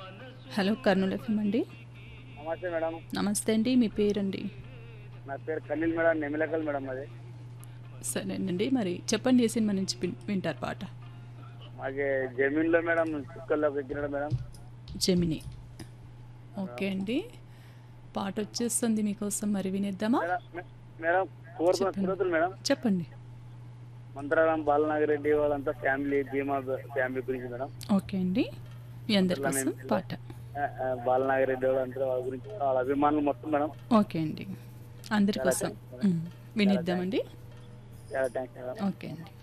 hello Kurnool FM అండి నమస్తే madam నమస్తే అండి మీ పేరండి నా పేరు ఖలీల్ మేడం నెమిలకల్ మేడం అది సరేనండి మరి చెప్పండి ఏ సినిమా నుంచి విన్- వింటారు పాట మాకి జమీన్లో మేడం చుక్కల్లోకి ఎక్కినాడు మేడం జెమిని ఓకే అండి పాట వచ్చేస్తుంది మీకోసం మరి వినేద్దామా మేడం మే- మేడం కోరుకున్న శ్రోతలు మేడం చెప్పండి మంత్రారాం బాలనాగర్ రెడ్డి వాళ్ళంతా ఫ్యామిలీ బీమా ఫ్యామిలీ గురించి మేడం ఓకే అండి మీ అందరి కోసం పాట ఆ, ఆ, బాలనాగర్ రెడ్డి వాళ్ళంతా వాళ్ళ గురించి వాళ్ళ అభిమానులు మొత్తం మేడం ఓకే అండి అందరి కోసం ఉమ్, వినిద్దామండి చాలా థ్యాంక్స్ మేడం ఓకే అండి